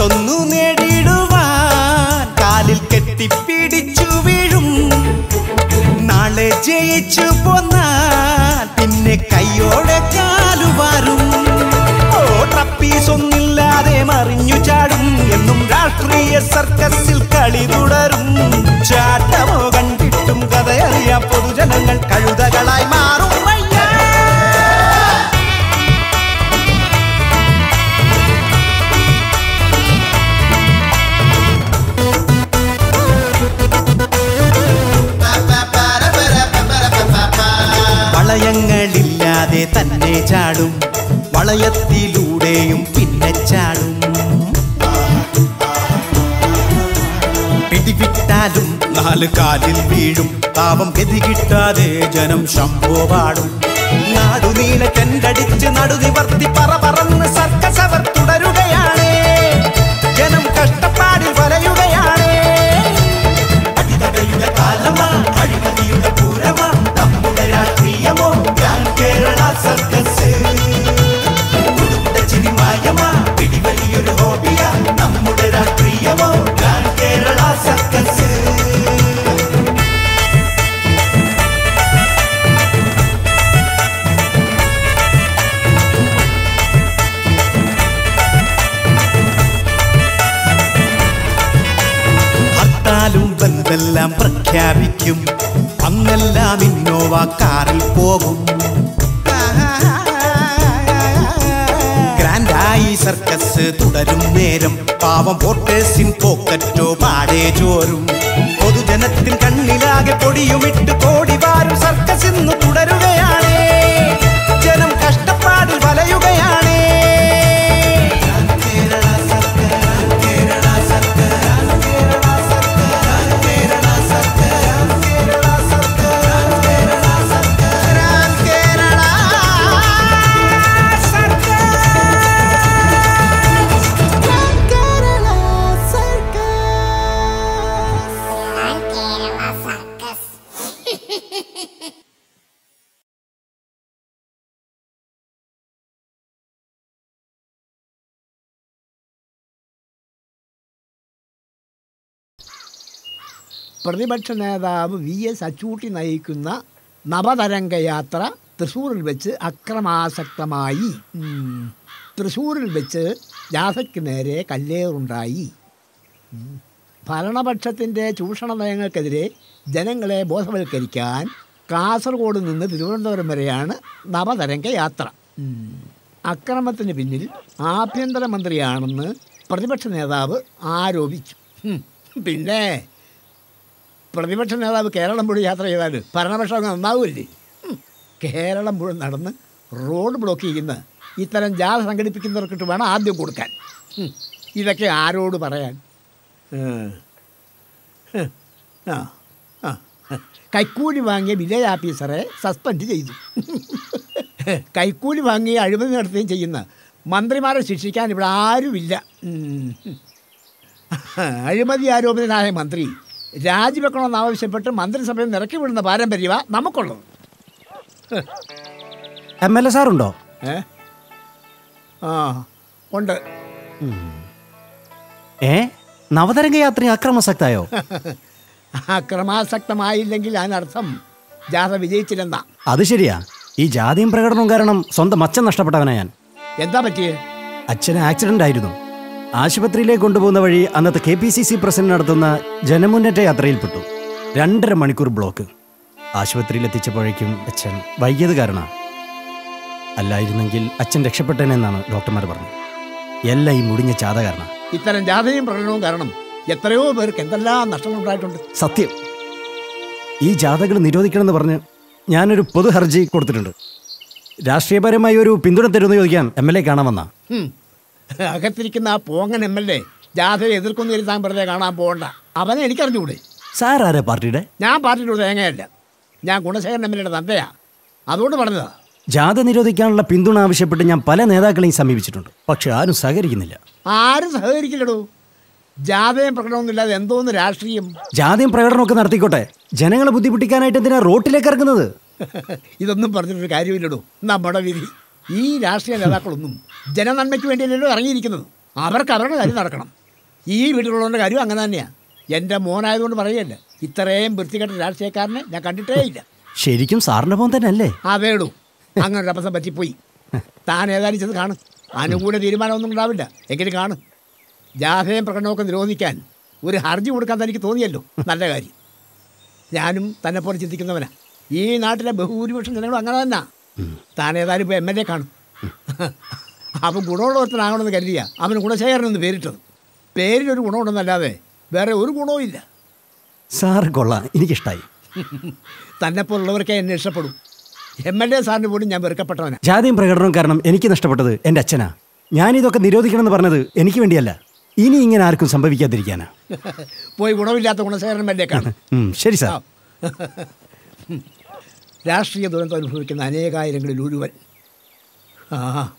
ഓർത്തൊന്നു നേടിയിടുവാൻ കാലിൽ കെട്ടിപ്പിടിച്ചു വീഴും നാളെ ജയിച്ചു പോന്നാൽ പിന്നെ കൈയോടെ കാലുവാരും ഓ ട്രപ്പീസ് ഒന്നില്ലാതെ മറിഞ്ഞു ചാടും എന്നും രാഷ്ട്രീയ സർക്കസിൽ കളി തുടരും ചാട്ടമോ കണ്ടിട്ടും കഥയറിയാം പൊതുജനങ്ങൾ കഴുതകളായി മാറും അയ്യാ. വളയങ്ങളില്ലാതെ തന്നെ ചാടും വളയത്തിലൂടെയും പിന്നെ ചാടും പിടിവിട്ടാലും നാല് കാലിൽ വീഴും പാവം ഗതി കിട്ടാതെ ജനം ശംഭോ പാടും നാടുനീളെ കണ്ടടിച്ച് നടുനിവർത്തി പറ പറന്ന് സർക്കസ് അവർ തുടരുകയാണ് ജനം കഷ്ടപ്പാടിൽ വലയുകയാണ് അടിതടയുടെ കാലമാ അഴിമതിയുടെ പൂരമാ നമ്മുടെ രാഷ്ട്രീയമോ ഞാൻ കേരള സർക്കസ് ചിരിമായമാ പിടിവലിയൊരു ഹോബിയാ നമ്മുടെ രാഷ്ട്രീയമോ ഞാൻ കേരള സർക്കസ് ഹർത്താലും ബന്ദെല്ലാം പ്രഖ്യാപിക്കും അന്നെല്ലാം ഇന്നോവ കാറിൽ പോകും ഗ്രാൻഡായി സർക്കസ് തുടരും നേരം പാവം വോട്ടേഴ്സിൻ പോക്കറ്റോ പാടേ ചോരും പൊതുജനത്തിൻ കണ്ണിലാകെ പൊടിയുമിട്ട് കോടി വാരും സർക്കസ് ഇന്ന് തുടരുകയാണ് ജനം കഷ്ടപ്പാടിൽ വലയുകയാണ് കേരള സർക്കാർ കേരള സർക്കാർ കേരള സർക്കാർ കേരള സർക്കാർ കേരള സർക്കാർ കേരള സർക്കാർ കേരള പ്രതിപക്ഷ നേതാവ് വി എസ് അച്ചൂട്ടി നയിക്കുന്ന നവതരംഗ യാത്ര തൃശ്ശൂരിൽ വെച്ച് അക്രമാസക്തമായി ഉം. തൃശ്ശൂരിൽ വെച്ച് ജാഥയ്ക്ക് നേരെ കല്ലേറുണ്ടായി ഉം. ഭരണപക്ഷത്തിൻ്റെ ചൂഷണ നയങ്ങൾക്കെതിരെ ജനങ്ങളെ ബോധവൽക്കരിക്കാൻ കാസർഗോഡ് നിന്ന് തിരുവനന്തപുരം വരെയാണ് നവതരംഗ യാത്ര ഉം. അക്രമത്തിന് പിന്നിൽ ആഭ്യന്തരമന്ത്രിയാണെന്ന് പ്രതിപക്ഷ നേതാവ് ആരോപിച്ചു ഉം. പിന്നെ പ്രതിപക്ഷ നേതാവ് കേരളം മുഴുവൻ യാത്ര ചെയ്താൽ ഭരണപക്ഷം അങ്ങ് നന്നാവില്ലേ ഉം. കേരളം മുഴുവൻ നടന്ന് റോഡ് ബ്ലോക്ക് ചെയ്യുന്ന ഇത്തരം ജാഥ സംഘടിപ്പിക്കുന്നവർക്കിട്ട് വേണം ആദ്യം കൊടുക്കാൻ ഉം. ഇതൊക്കെ ആരോട് പറയാൻ ഉം. ഹ്. ആ ആ കൈക്കൂലി വാങ്ങിയ വില്ലേജ് ഓഫീസറെ സസ്പെൻഡ് ചെയ്തു കൈക്കൂലി വാങ്ങി അഴിമതി നടത്തുകയും ചെയ്യുന്ന മന്ത്രിമാരെ ശിക്ഷിക്കാൻ ഇവിടെ ആരുമില്ല ഉം. അഴിമതി ആരോപിതനായ മന്ത്രി രാജിവെക്കണമെന്ന് ആവശ്യപ്പെട്ട് മന്ത്രിസഭയിൽ നിറക്കി വിടുന്ന പാരമ്പര്യമാണ് നമുക്കുള്ളത് എം എൽ എ സാറുണ്ടോ ഏ ആ ഉണ്ട് ഏ നവതരംഗ യാത്ര അക്രമസക്തായോ അക്രമാസക്തമായില്ലെങ്കിൽ അതിനർത്ഥം ജാഥ വിജയിച്ചില്ലെന്നാ അത് ശരിയാ ഈ ജാതിയും പ്രകടനവും കാരണം സ്വന്തം അച്ഛൻ നഷ്ടപ്പെട്ടവനാ ഞാൻ എന്താ പറ്റിയേ അച്ഛന് ആക്സിഡന്റ് ആയിരുന്നു ആശുപത്രിയിലേക്ക് കൊണ്ടുപോകുന്ന വഴി അന്നത്തെ K P C C president നടത്തുന്ന ജനമുന്നേറ്റ യാത്രയിൽപ്പെട്ടു രണ്ടര മണിക്കൂർ ബ്ലോക്ക് ആശുപത്രിയിൽ എത്തിച്ചപ്പോഴേക്കും അച്ഛൻ വൈകിയത് കാരണം അല്ലായിരുന്നെങ്കിൽ അച്ഛൻ രക്ഷപ്പെട്ടേനെന്നാണ് ഡോക്ടർമാർ പറഞ്ഞത് എല്ലാം ഈ മുടിഞ്ഞ ചാത കാരണം ഇത്തരം ജാഥയും പ്രകടനവും കാരണം എത്രയോ പേർക്ക് എന്തെല്ലാം നഷ്ടങ്ങളുണ്ടായിട്ടുണ്ട് സത്യം ഈ ജാഥകൾ നിരോധിക്കണമെന്ന് പറഞ്ഞ് ഞാനൊരു പൊതു ഹർജി കൊടുത്തിട്ടുണ്ട് രാഷ്ട്രീയപരമായി ഒരു പിന്തുണ തരുമെന്ന് ചോദിക്കാൻ എം എൽ എ കാണാൻ വന്ന ഹും. അകത്തിരിക്കുന്ന ആ പോങ്ങൻ എം എൽ എ ജാഥയെ എതിർക്കൊന്നും ഇരുത്താൻ വെറുതെ കാണാൻ പോകണ്ട അവനെ എനിക്കറിഞ്ഞുകൂടെ സാർ ആരാ പാർട്ടിയുടെ ഞാൻ പാർട്ടിയുടെ ഒരു തേങ്ങയല്ല ഞാൻ ഗുണശേഖരൻ എം എൽ എയുടെ തന്തയാ അതുകൊണ്ട് പറഞ്ഞതാ ജാഥ നിരോധിക്കാനുള്ള പിന്തുണ ആവശ്യപ്പെട്ട് ഞാൻ പല നേതാക്കളെയും സമീപിച്ചിട്ടുണ്ട് പക്ഷെ ആരും സഹകരിക്കുന്നില്ല ആരും സഹകരിക്കില്ലടോ ജാഥയും പ്രകടനമൊന്നുമില്ലാതെ എന്തോന്ന് രാഷ്ട്രീയം ജാഥയും പ്രകടനമൊക്കെ നടത്തിക്കോട്ടെ ജനങ്ങളെ ബുദ്ധിമുട്ടിക്കാനായിട്ട് എന്തിനാ റോട്ടിലേക്ക് ഇറങ്ങുന്നത് ഇതൊന്നും പറഞ്ഞിട്ടൊരു കാര്യമില്ലടോ നമ്മുടെ വിധി ഈ രാഷ്ട്രീയ നേതാക്കളൊന്നും ജനനന്മയ്ക്ക് വേണ്ടിയല്ലല്ലോ ഇറങ്ങിയിരിക്കുന്നത് അവർക്ക് അവരുടെ കാര്യം നടക്കണം ഈ വീട്ടിലുള്ളവരുടെ കാര്യം അങ്ങനെ തന്നെയാണ് എൻ്റെ മോനായതുകൊണ്ട് പറയല്ല ഇത്രയും വൃത്തികെട്ട രാഷ്ട്രീയക്കാരനെ ഞാൻ കണ്ടിട്ടേ ഇല്ല ശരിക്കും സാറിന്റെ മോൻ തന്നെ അല്ലേ അതേടൂ അങ്ങനെ ഒരു അബദ്ധം പറ്റിപ്പോയി താൻ ഏതായാലും ചെന്ന് കാണും അനുകൂല തീരുമാനമൊന്നും ഉണ്ടാവില്ല എങ്കിലും കാണും ജാഥയും പ്രകടനമൊക്കെ നിരോധിക്കാൻ ഒരു ഹർജി കൊടുക്കാൻ തനിക്ക് തോന്നിയല്ലോ നല്ല കാര്യം ഞാനും തന്നെ പോലെ ചിന്തിക്കുന്നവനാ ഈ നാട്ടിലെ ബഹുഭൂരിപക്ഷം ജനങ്ങളും അങ്ങനെ തന്നെ താൻ ഏതായാലും ഇപ്പോൾ എം എൽ എ കാണും അവൻ ഗുണമുള്ളവർത്തനാകണമെന്ന് കരുതിയ അവന് ഗുണശേഖരനെന്ന് പേരിട്ടത് പേരിലൊരു ഗുണമുണ്ടെന്നല്ലാതെ വേറെ ഒരു ഗുണവും ഇല്ല സാറ് കൊള്ളാം എനിക്കിഷ്ടായി തന്നെപ്പോലുള്ളവർക്കേ എന്നെ ഇഷ്ടപ്പെടും എം എൽ എ സാറിന് പോലും ഞാൻ വെറുക്കപ്പെട്ടവനാ ജാതിയും പ്രകടനവും കാരണം എനിക്ക് നഷ്ടപ്പെട്ടത് എൻ്റെ അച്ഛനാ ഞാനിതൊക്കെ നിരോധിക്കണമെന്ന് പറഞ്ഞത് എനിക്ക് വേണ്ടിയല്ല ഇനി ഇങ്ങനെ ആർക്കും സംഭവിക്കാതിരിക്കാനാ പോയി ഗുണമില്ലാത്ത ഗുണശേഖരൻ എം എൽ എ കാണും ഉം, ശരി സാർ രാഷ്ട്രീയ ദുരന്തം അനുഭവിക്കുന്ന അനേകായിരങ്ങളിൽ ഒരുവൻ ആ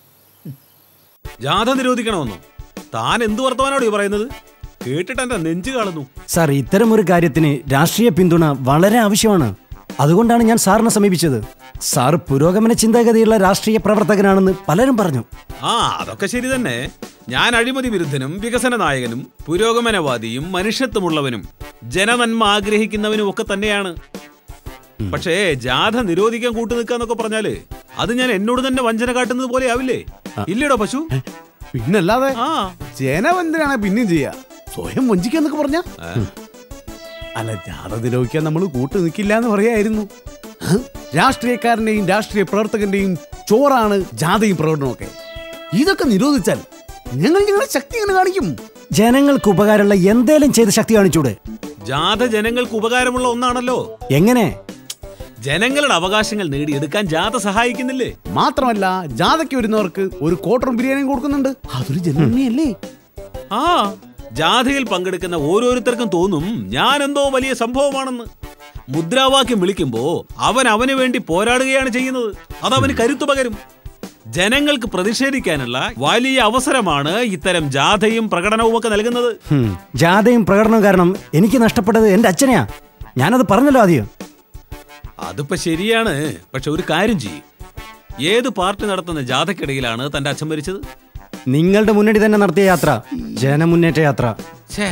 ജാഥ നിരോധിക്കണമെന്നോ താൻ എന്ത് വർത്തമാനോട് ഈ പറയുന്നത് കേട്ടിട്ട് എന്റെ നെഞ്ചു കാണുന്നു സാർ ഇത്തരം ഒരു കാര്യത്തിന് രാഷ്ട്രീയ പിന്തുണ വളരെ ആവശ്യമാണ് അതുകൊണ്ടാണ് ഞാൻ സാറിനെ സമീപിച്ചത് സാർ പുരോഗമന ചിന്താഗതിയുള്ള രാഷ്ട്രീയ പ്രവർത്തകനാണെന്ന് പലരും പറഞ്ഞു ആ അതൊക്കെ ശരി തന്നെ ഞാൻ അഴിമതി വിരുദ്ധനും വികസന നായകനും പുരോഗമനവാദിയും മനുഷ്യത്വമുള്ളവനും ജനനന്മ ആഗ്രഹിക്കുന്നവനും ഒക്കെ തന്നെയാണ് പക്ഷേ ജാഥ നിരോധിക്കാൻ കൂട്ടു നിൽക്കാന്നൊക്കെ പറഞ്ഞാല് അത് ഞാൻ എന്നോട് തന്നെ വഞ്ചന കാട്ടുന്നത് പോലെ ആവില്ലേ ഇല്ലടോ പശു പിന്നല്ലാതെ ആ ജനവന്തിനാണ് പിന്നെയും ചെയ്യാ സ്വയം വഞ്ചിക്കാന്നൊക്കെ പറഞ്ഞ അല്ല ജാഥ നിരോധിക്കാൻ നമ്മൾ കൂട്ടു നിൽക്കില്ല എന്ന് പറയായിരുന്നു ഹ്? രാഷ്ട്രീയക്കാരന്റെയും രാഷ്ട്രീയ പ്രവർത്തകന്റെയും ചോറാണ് ജാഥയും പ്രകടനവും ഒക്കെ ഇതൊക്കെ നിരോധിച്ചാൽ ഞങ്ങൾ ഞങ്ങളുടെ ശക്തി എങ്ങനെ കാണിക്കും ജനങ്ങൾക്ക് ഉപകാരമുള്ള എന്തേലും ചെയ്ത് ശക്തി കാണിച്ചൂടെ ജാഥ ജനങ്ങൾക്ക് ഉപകാരമുള്ള ഒന്നാണല്ലോ എങ്ങനെ ജനങ്ങളുടെ അവകാശങ്ങൾ നേടിയെടുക്കാൻ ജാഥ സഹായിക്കുന്നില്ലേ മാത്രമല്ല ജാഥയ്ക്ക് വരുന്നവർക്ക് ഒരു ക്വാർട്ടറും ബിരിയാണിയും കൊടുക്കുന്നുണ്ട് അതൊരു ജനനന്മയല്ലേ ആ ജാഥയിൽ പങ്കെടുക്കുന്ന ഓരോരുത്തർക്കും തോന്നും ഞാൻ എന്തോ വലിയ സംഭവമാണെന്ന് മുദ്രാവാക്യം വിളിക്കുമ്പോ അവൻ അവന് വേണ്ടി പോരാടുകയാണ് ചെയ്യുന്നത് അത് അവന് കരുത്തു പകരും ജനങ്ങൾക്ക് പ്രതിഷേധിക്കാനുള്ള വലിയ അവസരമാണ് ഇത്തരം ജാഥയും പ്രകടനവും ഒക്കെ നൽകുന്നത് ഹും, ജാഥയും പ്രകടനവും കാരണം എനിക്ക് നഷ്ടപ്പെട്ടത് എൻ്റെ അച്ഛനെയാ ഞാനത് പറഞ്ഞല്ലോ ആദ്യം അതിപ്പോ ശരിയാണ് പക്ഷെ ഒരു കാര്യം ചെയ്യും ഏത് പാർട്ടി നടത്തുന്ന ജാഥക്കിടയിലാണ് തന്റെ അച്ഛൻ മരിച്ചത് നിങ്ങളുടെ മുന്നണി തന്നെ നടത്തിയ യാത്ര ജനമുന്നേറ്റ യാത്ര ഛേ.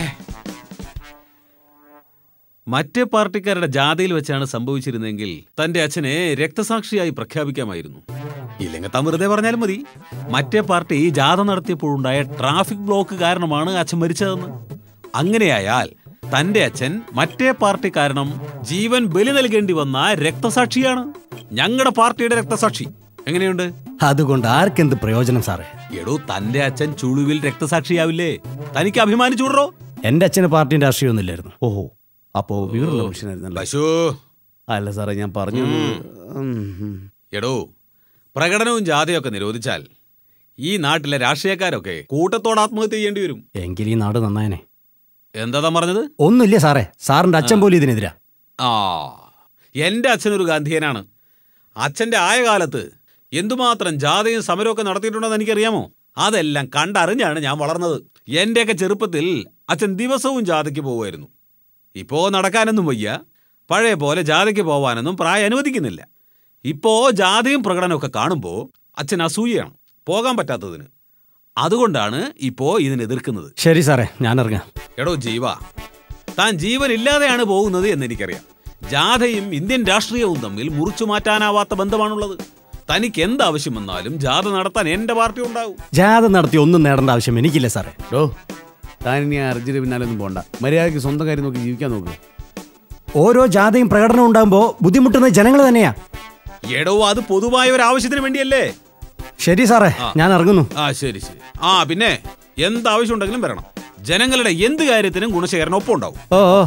മറ്റേ പാർട്ടിക്കാരുടെ ജാഥയിൽ വെച്ചാണ് സംഭവിച്ചിരുന്നെങ്കിൽ തന്റെ അച്ഛനെ രക്തസാക്ഷിയായി പ്രഖ്യാപിക്കാമായിരുന്നു ഇല്ലെങ്കിൽ താൻ വെറുതെ പറഞ്ഞാലും മതി മറ്റേ പാർട്ടി ജാഥ നടത്തിയപ്പോഴുണ്ടായ ട്രാഫിക് ബ്ലോക്ക് കാരണമാണ് അച്ഛൻ മരിച്ചതെന്ന് അങ്ങനെയായാൽ തന്റെ അച്ഛൻ മറ്റേ പാർട്ടി കാരണം ജീവൻ ബലി നൽകേണ്ടി വന്ന രക്തസാക്ഷിയാണ് ഞങ്ങളുടെ പാർട്ടിയുടെ രക്തസാക്ഷി എങ്ങനെയുണ്ട് അതുകൊണ്ട് ആർക്കെന്ത് പ്രയോജനം സാറേ എടോ തന്റെ അച്ഛൻ ചുളുവിൽ രക്തസാക്ഷിയാവില്ലേ തനിക്ക് അഭിമാനിച്ചൂടോ എൻ്റെ അച്ഛന് പാർട്ടിയും രാഷ്ട്രീയമൊന്നും ഇല്ലായിരുന്നു ഓഹോ അപ്പോ വീറുള്ള മനുഷ്യനായിരുന്നല്ലേ പശു അല്ല സാറേ ഞാൻ പറഞ്ഞു ഉം, ഉം. എടോ പ്രകടനവും ജാഥയൊക്കെ നിരോധിച്ചാൽ ഈ നാട്ടിലെ രാഷ്ട്രീയക്കാരൊക്കെ കൂട്ടത്തോട് ആത്മഹത്യ ചെയ്യേണ്ടി വരും എങ്കിൽ ഈ നാട് നന്നായനെ എന്താ താൻ പറഞ്ഞത് ഒന്നുമില്ല സാറേ സാറിന്റെ അച്ഛൻ പോലും ഇതിനെതിരാ ആ എന്റെ അച്ഛനൊരു ഗാന്ധിയനാണ് അച്ഛന്റെ ആയ കാലത്ത് എന്തുമാത്രം ജാഥയും സമരമൊക്കെ നടത്തിയിട്ടുണ്ടെന്ന് എനിക്കറിയാമോ അതെല്ലാം കണ്ടറിഞ്ഞാണ് ഞാൻ വളർന്നത് എന്റെയൊക്കെ ചെറുപ്പത്തിൽ അച്ഛൻ ദിവസവും ജാഥയ്ക്ക് പോകുമായിരുന്നു ഇപ്പോ നടക്കാനൊന്നും വയ്യ പഴയ പോലെ ജാഥയ്ക്ക് പോവാനൊന്നും പ്രായം അനുവദിക്കുന്നില്ല ഇപ്പോ ജാഥയും പ്രകടനമൊക്കെ കാണുമ്പോൾ അച്ഛൻ അസൂയയാണ് പോകാൻ പറ്റാത്തതിന് അതുകൊണ്ടാണ് ഇപ്പോ ഇതിനെ എതിർക്കുന്നത് ശരി സാറേ ഞാൻ ഇറങ്ങാം എടോ ജീവ താൻ ജീവനില്ലാതെയാണ് പോകുന്നത് എന്ന് എനിക്കറിയാം ജാഥയും ഇന്ത്യൻ രാഷ്ട്രീയവും തമ്മിൽ മുറിച്ചു മാറ്റാനാവാത്ത ബന്ധമാണുള്ളത് തനിക്ക് എന്ത് ആവശ്യം വന്നാലും ജാഥ നടത്താൻ എന്റെ പാർട്ടി ഉണ്ടാവും ജാഥ നടത്തി ഒന്നും നേടേണ്ട ആവശ്യം എനിക്കില്ല സാറേ ഡോ താൻ ഇനി ആ അർജുന പിന്നാലെ ഒന്നും പോണ്ട മര്യാദയ്ക്ക് സ്വന്തം കാര്യം നോക്കി ജീവിക്കാൻ നോക്ക് ഓരോ ജാഥയും പ്രകടനവും ഉണ്ടാകുമ്പോൾ ബുദ്ധിമുട്ടുന്നത് ജനങ്ങൾ തന്നെയാ എടോ അത് പൊതുവായ ഒരു ആവശ്യത്തിന് വേണ്ടിയല്ലേ ശരി സാറേ ഞാൻ ഇറങ്ങുന്നു ആ ശരി ശരി ആ പിന്നെ എന്ത് ആവശ്യം ഉണ്ടെങ്കിലും വരണം ജനങ്ങളുടെ എന്ത് കാര്യത്തിനും ഗുണശേഖരൻ ഒപ്പം ഉണ്ടാവും ഓ ഓ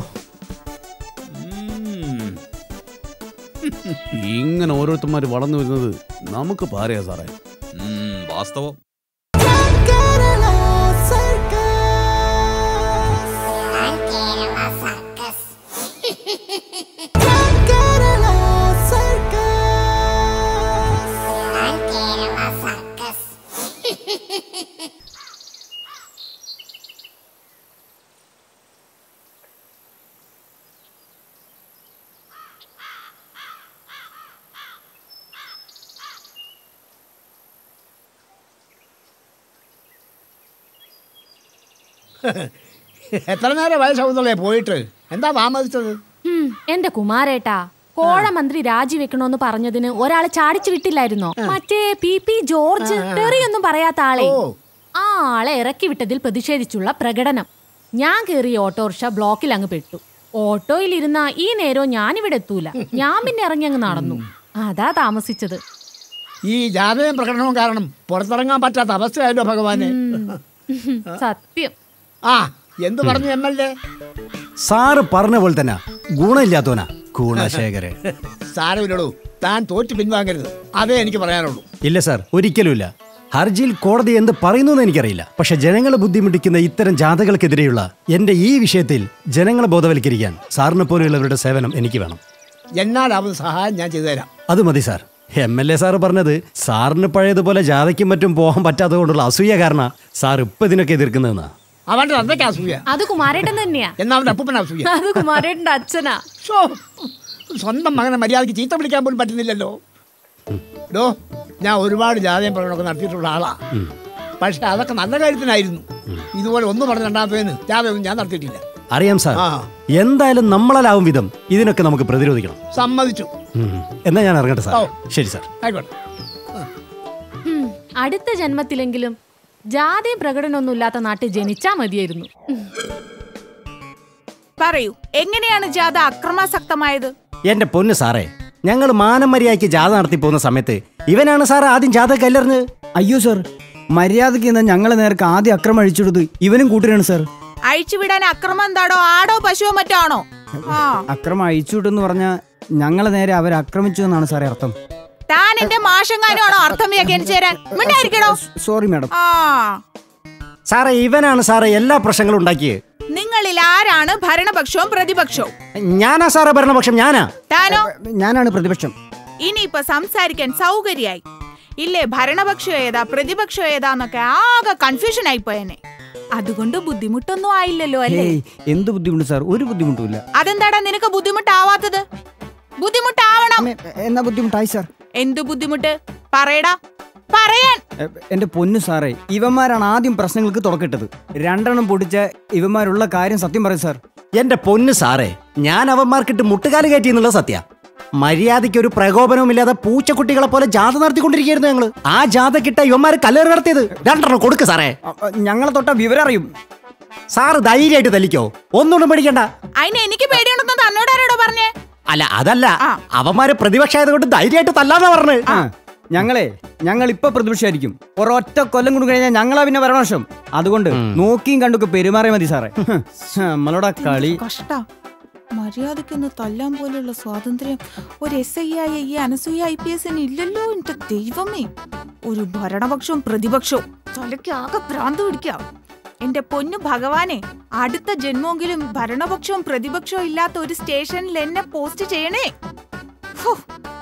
ഉം. ഇങ്ങനെ ഓരോരുത്തന്മാർ വളർന്നു വരുന്നത് നമുക്ക് പാരയാ സാറേ ഉം, വാസ്തവം എത്ര നേരം വയസ്സാവുന്നുള്ളേ പോയിട്ട് എന്താ താമസിച്ചത് ഹും, എന്റെ കുമാരേട്ടാ കോഴമന്ത്രി രാജിവെക്കണോന്ന് പറഞ്ഞതിന് ഒരാളെ ചാടിച്ചു വിട്ടില്ലായിരുന്നോ മറ്റേ പി പി ജോർജ് തെറിയൊന്നും പറയാത്ത ആളെ ഓ. ആ ആളെ ഇറക്കി വിട്ടതിൽ പ്രതിഷേധിച്ചുള്ള പ്രകടനം ഞാൻ കയറിയ ഓട്ടോറിക്ഷ ബ്ലോക്കിൽ അങ്ങ് പെട്ടു ഓട്ടോയിൽ ഇരുന്ന ഈ നേരവും ഞാനിവിടെ എത്തൂല ഞാൻ പിന്നെ ഇറങ്ങി അങ്ങ് നടന്നു അതാ താമസിച്ചത് ഈ ജാതകം പ്രകടനവും കാരണം പുറത്തിറങ്ങാൻ പറ്റാത്ത അവസ്ഥയായല്ലോ ഭഗവാന് സത്യം ആ എന്ത് പറഞ്ഞു എം എൽ എ സാറ് പറഞ്ഞ പോലെ തന്നെ ഗുണമില്ലാത്തവനാ ഗുണശേഖരൻ സാരമില്ലടൂ താൻ തോറ്റ് പിൻവാങ്ങരുത് അതേ എനിക്ക് പറയാനുള്ളൂ ഇല്ല സാർ ഒരിക്കലുമില്ല ഹർജിയിൽ കോടതി എന്ത് പറയുന്നു എന്ന് എനിക്കറിയില്ല പക്ഷെ ജനങ്ങളെ ബുദ്ധിമുട്ടിക്കുന്ന ഇത്തരം ജാഥകൾക്കെതിരെയുള്ള എന്റെ ഈ വിഷയത്തിൽ ജനങ്ങളെ ബോധവൽക്കരിക്കാൻ സാറിനെ പോലെയുള്ളവരുടെ സേവനം എനിക്ക് വേണം എന്നാലാവുന്ന സഹായം ഞാൻ ചെയ്തു തരാം അത് മതി sir M L A sir പറഞ്ഞത് സാറിന് പഴയതുപോലെ ജാഥയ്ക്കും മറ്റും പോകാൻ പറ്റാത്തത് കൊണ്ടുള്ള അസൂയ കാരണം സാർ ഇപ്പൊ ഇതിനൊക്കെ എതിർക്കുന്നതെന്നാ അവന്റെ തന്തയ്ക്ക് അസൂയ അത് കുമാരേട്ടൻ തന്നെയാ എന്നാ അവന്റെ അപ്പൂപ്പൻ അസൂയ അത് കുമാരേട്ടന്റെ അച്ഛനാ ഷോ സ്വന്തം മകനെ മര്യാദയ്ക്ക് ചീത്ത വിളിക്കാൻ പോലും പറ്റുന്നില്ലല്ലോ ഡോ ഞാൻ ഒരുപാട് ജാതകം പ്രകടനമൊക്കെ നടത്തിയിട്ടുള്ള ആളാ പക്ഷെ അതൊക്കെ നല്ല കാര്യത്തിനായിരുന്നു ഇതുപോലെ ഒന്ന് പറഞ്ഞ രണ്ടാമത്തേന് ജാതകമൊന്നും ഞാൻ നടത്തിയിട്ടില്ല അറിയാം സാർ ആ. എന്തായാലും നമ്മളാലാവും വിധം ഇതിനൊക്കെ നമുക്ക് പ്രതിരോധിക്കണം സമ്മതിച്ചു ഉം. എന്നാ ഞാൻ ഇറങ്ങട്ടെ സാർ ഓ. ശരി സാർ ആയിക്കോട്ടെ ഹും, അടുത്ത ജന്മത്തിലെങ്കിലും ജാതി പ്രകടനമൊന്നും ഇല്ലാത്ത നാട്ടിൽ ജനിച്ചാ മതിയായിരുന്നു ഉം. പറയൂ എങ്ങനെയാണ് ജാഥ അക്രമാസക്തമായത് എന്റെ പൊന്ന് സാറേ ഞങ്ങൾ മാനം മര്യാദയ്ക്ക് ജാഥ നടത്തി പോകുന്ന സമയത്ത് ഇവനാണ് സാർ ആദ്യം ജാഥ കല്ലെറിഞ്ഞ് അയ്യോ സർ മര്യാദയ്ക്ക് ഇന്ന് ഞങ്ങളെ നേർക്ക് ആദ്യം അക്രമം അഴിച്ചെടുത്ത് ഇവനും കൂട്ടരാണ് സർ അഴിച്ചുവിടാൻ അക്രമം എന്താടോ ആടോ പശുവോ മറ്റോ ആണോ ആ അക്രമം അഴിച്ചുവിട്ടെന്ന് പറഞ്ഞാൽ ഞങ്ങളെ നേരെ അവർ ആക്രമിച്ചു എന്നാണ് സാറേ അർത്ഥം താൻ എന്റെ മാഷങ്ങാനും ആണോ അർത്ഥം വ്യാഖ്യാനിച്ചു തരാൻ മിണ്ടായിരിക്കണോ സോറി മാഡം ആ സാറേ ഇവനാണ് സാറേ എല്ലാ പ്രശ്നങ്ങളും ഉണ്ടാക്കിയത് നിങ്ങളിൽ ആരാണ് ഭരണപക്ഷവും പ്രതിപക്ഷവും ഞാനാ സാറേ ഭരണപക്ഷം ഞാനാ താനോ ഞാനാണ് പ്രതിപക്ഷം ഇനിയിപ്പൊ സംസാരിക്കാൻ സൗകര്യായി ഇല്ലേ ഭരണപക്ഷം ഏതാ പ്രതിപക്ഷം ഏതാന്നൊക്കെ ആകെ കൺഫ്യൂഷൻ ആയിപ്പോയനെ അതുകൊണ്ട് ബുദ്ധിമുട്ടൊന്നും ആയില്ലല്ലോ അല്ലേ ഹേയ് എന്ത് ബുദ്ധിമുട്ട് സാർ ഒരു ബുദ്ധിമുട്ടുമില്ല അതെന്താടാ നിനക്ക് ബുദ്ധിമുട്ടാവാത്തത് ബുദ്ധിമുട്ടാവണം എ- എന്നാ ബുദ്ധിമുട്ടായി സാർ എന്തു ബുദ്ധിമുട്ട് പറയടാ പറയാൻ എ, എന്റെ പൊന്നു സാറേ ഇവന്മാരാണ് ആദ്യം പ്രശ്നങ്ങൾക്ക് തുടക്കിട്ടത് രണ്ടെണ്ണം പൊടിച്ച ഇവന്മാരുള്ള കാര്യം സത്യം പറയും സാർ എന്റെ പൊന്ന് സാറേ ഞാൻ അവന്മാർക്കിട്ട് മുട്ടുകാല് കയറ്റി എന്നുള്ള സത്യ മര്യാദയ്ക്ക് ഒരു പ്രകോപനവും ഇല്ലാതെ പൂച്ചക്കുട്ടികളെ പോലെ ജാഥ നടത്തിക്കൊണ്ടിരിക്കുകയായിരുന്നു ഞങ്ങള് ആ ജാഥ കിട്ട ഇവന്മാര് കല്ലേറ് നടത്തിയത് രണ്ടെണ്ണം കൊടുക്ക് സാറേ അ, അ, ഞങ്ങളെ തൊട്ട വിവരം അറിയും സാറ് ധൈര്യമായിട്ട് തല്ലിക്കോ ഒന്നുകൊണ്ടും പേടിക്കണ്ട അതിന് എനിക്ക് പേടിയുണ്ടെന്ന് തന്നോടാരോടോ പറഞ്ഞേ അല്ല അതല്ല ആ. അവന്മാര് പ്രതിപക്ഷമായത് കൊണ്ട് ധൈര്യമായിട്ട് തല്ലാന്നാ പറഞ്ഞത് ആ ഞങ്ങളെ ഞങ്ങൾ ഇപ്പൊ പ്രതിപക്ഷമായിരിക്കും ഒരൊറ്റ കൊല്ലം കൊണ്ട് കഴിഞ്ഞാൽ ഞങ്ങളാ പിന്നെ ഭരണവർഷം അതുകൊണ്ട് നോക്കിയും കണ്ടൊക്കെ പെരുമാറിയാൽ മതി സാറേ ഹ്, നമ്മളോടാ കളി കഷ്ട മര്യാദക്കൊന്ന് തല്ലാൻ പോലുള്ള സ്വാതന്ത്ര്യം ഒരു എസ് ഐ ആയ ഈ അനസൂയ ഐ പി എസിന് ഇല്ലല്ലോ എന്റെ ദൈവമേ ഒരു ഭരണപക്ഷവും പ്രതിപക്ഷവും തലയ്ക്ക് ആകെ ഭ്രാന്ത് പിടിക്കാം എന്റെ പൊന്നു ഭഗവാനെ അടുത്ത ജന്മമെങ്കിലും ഭരണപക്ഷവും പ്രതിപക്ഷവും ഇല്ലാത്ത ഒരു സ്റ്റേഷനിൽ എന്നെ പോസ്റ്റ് ചെയ്യണേ ഹോ.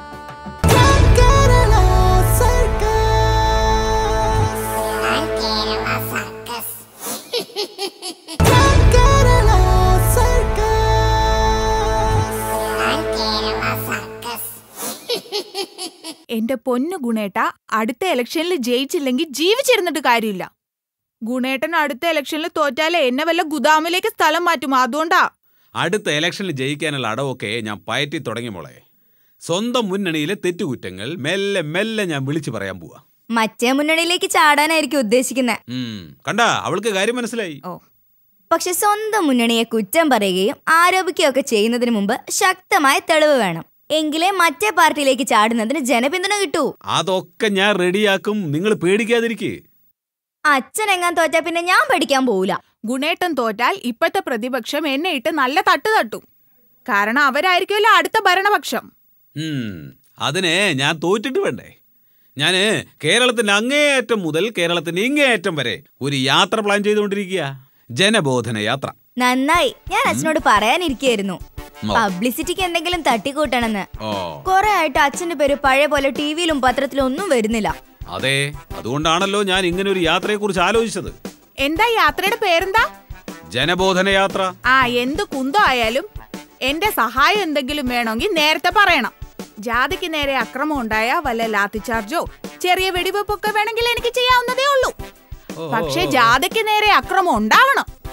എന്റെ പൊന്നു ഗുണേട്ട അടുത്ത ഇലക്ഷനിൽ ജയിച്ചില്ലെങ്കിൽ ജീവിച്ചിരുന്നിട്ട് കാര്യമില്ല ഗുണേട്ടൻ അടുത്ത ഇലക്ഷനിൽ തോറ്റാലേ എന്നെ വല്ല ഗുദാമിലേക്ക് സ്ഥലം മാറ്റും അതുകൊണ്ടാ അടുത്ത ഇലക്ഷനിൽ ജയിക്കാനുള്ള അടവൊക്കെ ഞാൻ പയറ്റി തുടങ്ങി മോളെ സ്വന്തം മുന്നണിയിലെ തെറ്റുകുറ്റങ്ങൾ മെല്ലെ മെല്ലെ ഞാൻ വിളിച്ചു പറയാൻ പോവാ മറ്റേ മുന്നണിയിലേക്ക് ചാടാനായിരിക്കും ഉദ്ദേശിക്കുന്നത് ഉം, കണ്ടാ അവൾക്ക് കാര്യം മനസ്സിലായി ഓ പക്ഷെ സ്വന്തം മുന്നണിയെ കുറ്റം പറയുകയും ആരോപിക്കുകയൊക്കെ ചെയ്യുന്നതിന് മുമ്പ് ശക്തമായ തെളിവ് വേണം എങ്കിലേ മറ്റേ പാർട്ടിയിലേക്ക് ചാടുന്നതിന് ജനപിന്തുണ കിട്ടൂ അതൊക്കെ ഞാൻ റെഡിയാക്കും നിങ്ങൾ പേടിക്കാതിരിക്കേ അച്ഛൻ എങ്ങാൻ തോറ്റാ പിന്നെ ഞാൻ പഠിക്കാൻ പോവില്ല ഗുണേട്ടൻ തോറ്റാൽ ഇപ്പോഴത്തെ പ്രതിപക്ഷം എന്നെ ഇട്ട് നല്ല തട്ട് തട്ടും കാരണം അവരായിരിക്കുമല്ലോ അടുത്ത ഭരണപക്ഷം ഉം, അതിനെ ഞാൻ തോറ്റിട്ട് വേണ്ടേ ഞാന് കേരളത്തിന്റെ അങ്ങേയറ്റം മുതൽ കേരളത്തിന്റെ ഇങ്ങേയറ്റം വരെ ഒരു യാത്ര പ്ലാൻ ചെയ്തുകൊണ്ടിരിക്കുക ജനബോധന യാത്ര നന്നായി ഞാൻ അച്ഛനോട് പറയാനിരിക്കായിരുന്നു ഓ. പബ്ലിസിറ്റിക്ക് എന്തെങ്കിലും തട്ടിക്കൂട്ടണമെന്ന് ഓ കുറെ ആയിട്ട് അച്ഛന്റെ പേര് പഴയ പോലെ ടിവിയിലും പത്രത്തിലും ഒന്നും വരുന്നില്ല അതെ അതുകൊണ്ടാണല്ലോ ഞാൻ ഇങ്ങനെ ഒരു യാത്രയെക്കുറിച്ച് ആലോചിച്ചത് എന്താ യാത്രയുടെ പേരെന്താ ജനബോധന യാത്ര ആ എന്ത് കുന്തോ ആയാലും എന്റെ സഹായം എന്തെങ്കിലും വേണമെങ്കിൽ നേരത്തെ പറയണം ജാതിക്ക് നേരെ അക്രമം ഉണ്ടായ വല്ല ലാത്തിചാർജോ ചെറിയ വെടിവെപ്പൊക്കെ വേണമെങ്കിൽ എനിക്ക് ചെയ്യാവുന്നതേ ഉള്ളൂ പക്ഷെ ജാതിക്ക് നേരെ അക്രമം ഉണ്ടാവണം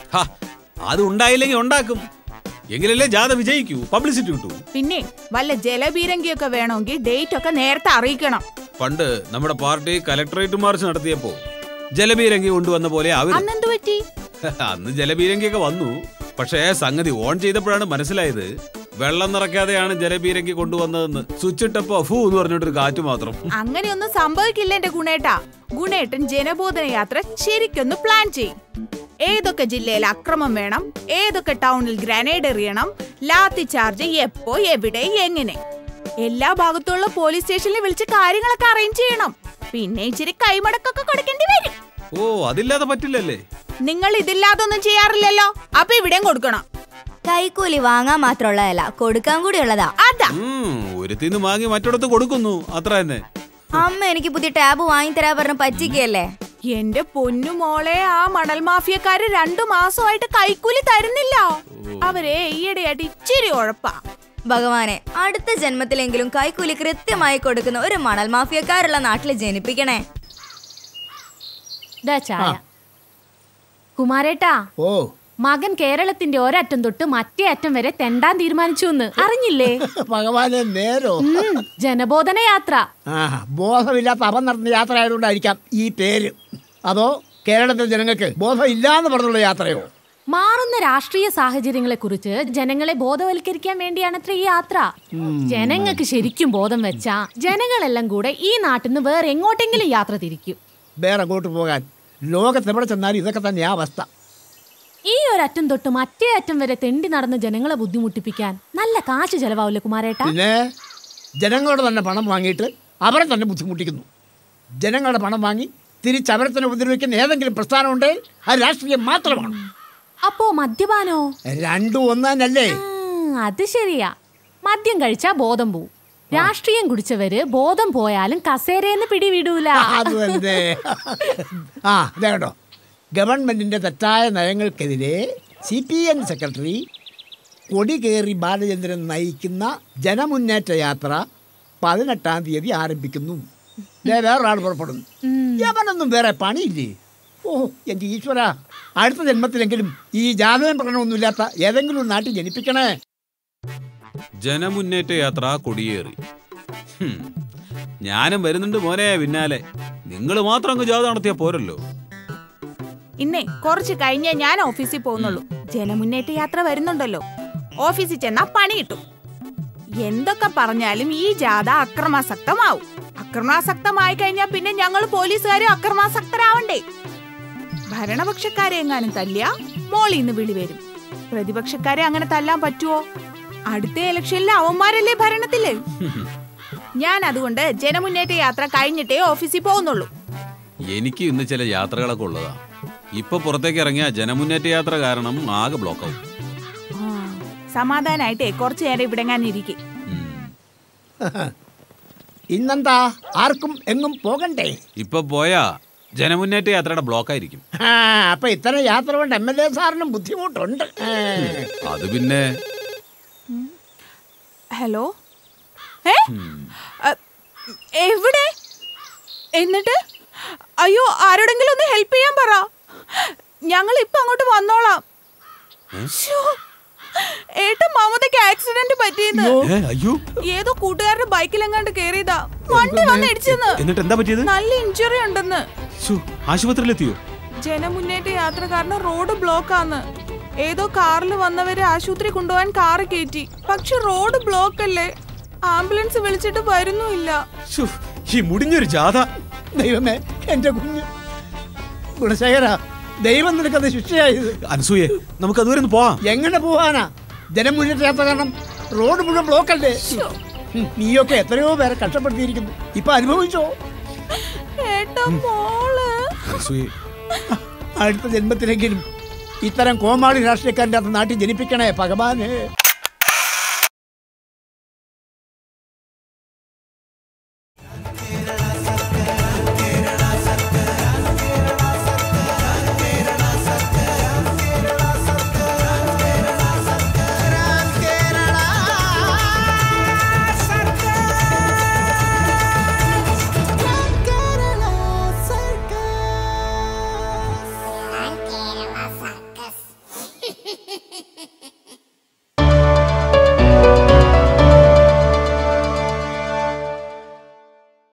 ഹാ, അത് ഉണ്ടായില്ലെങ്കിൽ ഉണ്ടാക്കും എങ്കിലല്ലേ ജാഥ വിജയിക്കൂ പബ്ലിസിറ്റി കിട്ടൂ പിന്നെ വല്ല ജലബീരങ്കിയൊക്കെ വേണമെങ്കിൽ ഡേറ്റ് ഒക്കെ നേരത്തെ അറിയിക്കണം പണ്ട് നമ്മുടെ പാർട്ടി കലക്ടറേറ്റ് മാർച്ച് നടത്തിയപ്പോ ജലബീരങ്കി കൊണ്ടുവന്ന പോലെ അവർ അന്നെന്ത് പറ്റി അന്ന് ജലബീരങ്കിയൊക്കെ വന്നു പക്ഷേ സംഗതി ഓൺ ചെയ്തപ്പോഴാണ് മനസ്സിലായത് വെള്ളം നിറയ്ക്കാതെയാണ് ജലബീരങ്കി കൊണ്ടുവന്നതെന്ന് സ്വിച്ച് ഇട്ടപ്പോ ഫൂ എന്ന് പറഞ്ഞിട്ടൊരു കാറ്റ് മാത്രം അങ്ങനെയൊന്നും സംഭവിക്കില്ല എന്റെ ഗുണേട്ടാ ഗുണേട്ടൻ ജനബോധന യാത്ര ശരിക്കൊന്ന് പ്ലാൻ ചെയ്യും ഏതൊക്കെ ജില്ലയിൽ അക്രമം വേണം ഏതൊക്കെ ടൗണിൽ ഗ്രനേഡ് എറിയണം ലാത്തി ചാർജ് എപ്പോ എവിടെ എങ്ങനെ എല്ലാ ഭാഗത്തുള്ള പോലീസ് സ്റ്റേഷനിൽ വിളിച്ച് കാര്യങ്ങളൊക്കെ അറേഞ്ച് ചെയ്യണം പിന്നെ ഇച്ചിരി കൈമടക്കൊക്കെ കൊടുക്കേണ്ടി വരും ഓ അതില്ലാതെ പറ്റില്ലല്ലേ നിങ്ങൾ ഇതില്ലാതൊന്നും ചെയ്യാറില്ലല്ലോ അപ്പൊ ഇവിടെയും കൊടുക്കണം കൈക്കൂലി വാങ്ങാൻ മാത്രമുള്ളതല്ല കൊടുക്കാൻ കൂടിയുള്ളതാ അതാ ഉം, ഒരുത്തിന്ന് വാങ്ങി മറ്റിടത്ത് കൊടുക്കുന്നു അത്ര തന്നെ അമ്മ എനിക്ക് പുതിയ ടാബ് വാങ്ങിത്തരാ പറഞ്ഞ് പറ്റിക്കല്ലേ എന്റെ പൊന്നു മോളെ ആ മണൽ മാഫിയക്കാര് രണ്ടു മാസമായിട്ട് കൈക്കൂലി തരുന്നില്ല അവരെ ഈയിടെയായിട്ട് ഇച്ചിരി ഉഴപ്പാ ഭഗവാനെ അടുത്ത ജന്മത്തിലെങ്കിലും കൈക്കൂലി കൃത്യമായി കൊടുക്കുന്ന ഒരു മണൽ മാഫിയക്കാരുള്ള നാട്ടിൽ ജനിപ്പിക്കണേ ദാ ചായ കുമാരേട്ടാ ഓ മകൻ കേരളത്തിന്റെ ഒരറ്റം തൊട്ട് മറ്റേ അറ്റം വരെ തെണ്ടാൻ തീരുമാനിച്ചു എന്ന് അറിഞ്ഞില്ലേ ഭഗവാനെ നേരോ ഉം, ജനബോധന യാത്ര ആ ബോധമില്ലാത്ത അവൻ നടത്തുന്ന യാത്ര ആയതുകൊണ്ടായിരിക്കാം ഈ പേര് അതോ കേരളത്തിലെ ജനങ്ങൾക്ക് ബോധം ഇല്ലാന്ന് പറഞ്ഞുള്ള യാത്രയോ മാറുന്ന രാഷ്ട്രീയ സാഹചര്യങ്ങളെ കുറിച്ച് ജനങ്ങളെ ബോധവൽക്കരിക്കാൻ വേണ്ടിയാണത്ര ഈ യാത്ര ജനങ്ങൾക്ക് ശരിക്കും ബോധം വെച്ചാ ജനങ്ങളെല്ലാം കൂടെ ഈ നാട്ടിൽ നിന്ന് വേറെ എങ്ങോട്ടെങ്കിലും യാത്ര തിരിക്കും വേറെ അങ്ങോട്ട് പോകാൻ ലോകത്ത് എവിടെ ചെന്നാലും ഇതൊക്കെ തന്നെയാ അവസ്ഥ ഈ ഒരറ്റം തൊട്ട് മറ്റേ അറ്റം വരെ തെണ്ടി നടന്ന് ജനങ്ങളെ ബുദ്ധിമുട്ടിപ്പിക്കാൻ നല്ല കാശ് ചെലവാവില്ലേ കുമാരേട്ടാ പിന്നെ ജനങ്ങളുടെ തന്നെ പണം വാങ്ങിയിട്ട് അവരെ തന്നെ ബുദ്ധിമുട്ടിക്കുന്നു ജനങ്ങളുടെ പണം വാങ്ങി തിരിച്ച് അവരെ തന്നെ ഉപദ്രവിക്കുന്ന ഏതെങ്കിലും പ്രസ്ഥാനം ഉണ്ടെങ്കിൽ അത് രാഷ്ട്രീയം മാത്രമാണ് അപ്പോ മദ്യപാനോ രണ്ടും ഒന്നല്ലേ ഉം, അത് ശരിയാ മദ്യം കഴിച്ചാ ബോധം പോവും രാഷ്ട്രീയം കുടിച്ചവര് ബോധം പോയാലും കസേരയെന്ന് പിടിവിടൂല അത് തന്നെ ആ ഇതാ കേട്ടോ ഗവൺമെന്റിന്റെ തെറ്റായ നയങ്ങൾക്കെതിരെ സി പി എം സെക്രട്ടറി കൊടികേറി ബാലചന്ദ്രൻ നയിക്കുന്ന ജനമുന്നേറ്റ യാത്ര പതിനെട്ടാം തീയതി ആരംഭിക്കുന്നു ദേ വേറൊരാൾ പുറപ്പെടുന്നു യവനൊന്നും വേറെ പണിയില്ലേ ഓ എൻ്റെ ഈശ്വര അടുത്ത ജന്മത്തിലെങ്കിലും ഈ ജാതകം പ്രകടനമൊന്നുമില്ലാത്ത ഏതെങ്കിലും ഒരു നാട്ടിൽ ജനിപ്പിക്കണേ ജനമുന്നേറ്റ യാത്ര കൊടിയേറി ഹും, ഞാനും വരുന്നുണ്ട് മോനെ പിന്നാലെ നിങ്ങൾ മാത്രം അങ്ങ് ജാഥ നടത്തിയാ പോരല്ലോ ഇന്നേ കുറച്ച് കഴിഞ്ഞേ ഞാൻ ഓഫീസിൽ പോകുന്നുള്ളൂ ജനമുന്നേറ്റ യാത്ര വരുന്നുണ്ടല്ലോ ഓഫീസിൽ ചെന്നാ പണി കിട്ടും എന്തൊക്കെ പറഞ്ഞാലും ഈ ജാഥ അക്രമാസക്തമാവും അക്രമാസക്തമായി കഴിഞ്ഞാൽ പിന്നെ ഞങ്ങൾ പോലീസുകാരും അക്രമാസക്തരാവണ്ടേ ഭരണപക്ഷക്കാരെ എങ്ങാനും തല്ലിയ മോളിന്ന് വിളി വരും പ്രതിപക്ഷക്കാരെ അങ്ങനെ തല്ലാൻ പറ്റുമോ അടുത്ത ഇലക്ഷനിൽ അവന്മാരല്ലേ ഭരണത്തില് ഞാൻ അതുകൊണ്ട് ജനമുന്നേറ്റ യാത്ര കഴിഞ്ഞിട്ടേ ഓഫീസിൽ പോകുന്നുള്ളൂ എനിക്ക് ഇന്ന് ചില യാത്രകളൊക്കെ ഉള്ളതാ ഇപ്പൊ പുറത്തേക്ക് ഇറങ്ങിയ ജനമുന്നേറ്റ യാത്ര കാരണം ആകെ ബ്ലോക്കാവും ആ, സമാധാനായിട്ടേ കുറച്ചു നേരം ഇവിടെ ഞാൻ ഇരിക്കും ഇന്നെന്താ ആർക്കും എങ്ങും പോകണ്ടേ ഇപ്പൊ പോയാ ജനമുന്നേറ്റ യാത്രയുടെ ബ്ലോക്കായിരിക്കും ആ അപ്പൊ ഇത്തരം യാത്ര കൊണ്ട് എം എൽ എ സാറിനും ബുദ്ധിമുട്ടുണ്ട് ആ. അത് പിന്നെ ഹലോ ഏ അ, എവിടെ എന്നിട്ട് അയ്യോ ആരോടെങ്കിലും ഒന്ന് ഹെൽപ്പ് ചെയ്യാൻ പറ ഞങ്ങൾ ഇപ്പൊ അങ്ങോട്ട് വന്നോളാം ശ്ശോ, ഏട്ടൻ മമതയ്ക്ക് ആക്സിഡന്റ് പറ്റിയെന്ന് ഏ, അയ്യോ ഏതോ കൂട്ടുകാരുടെ ബൈക്കിലെങ്ങാണ്ട് കേറിയതാ വണ്ടി വന്ന് ഇടിച്ചെന്ന് എന്നിട്ട് എന്താ പറ്റിയത് നല്ല ഇഞ്ചുറി ഉണ്ടെന്ന് ശ്ശോ, ആശുപത്രിയിലെത്തിയോ ജനമുന്നേറ്റ യാത്ര കാരണം റോഡ് ബ്ലോക്കാന്ന് ഏതോ കാറിൽ വന്നവരെ ആശുപത്രി കൊണ്ടുപോകാൻ കാറ് കയറ്റി പക്ഷെ റോഡ് ബ്ലോക്ക് അല്ലേ ആംബുലൻസ് വിളിച്ചിട്ട് വരുന്നുമില്ല ശ്ശോ, ഈ മുടിഞ്ഞൊരു ജാഥ ദൈവമേ എന്റെ കുഞ്ഞ് ഗുണശേഖര ദൈവം നിനക്കത് ശിക്ഷയായത് അനസൂയെ നമുക്ക് അതുവരെ ഒന്ന് പോവാം എങ്ങനെ പോവാനാ ജനമുന്നേറ്റ യാത്ര കാരണം റോഡ് മുഴുവൻ ബ്ലോക്കല്ലേ ഉം, നീയൊക്കെ എത്രയോ പേരെ കഷ്ടപ്പെടുത്തിയിരിക്കുന്നു ഇപ്പൊ അനുഭവിച്ചോ ഏട്ടാ മോള് അനസൂയെ അടുത്ത ജന്മത്തിലെങ്കിലും ഇത്തരം കോമാളി രാഷ്ട്രീയക്കാരൻ്റെ അകത്ത് നാട്ടിൽ ജനിപ്പിക്കണേ ഭഗവാന്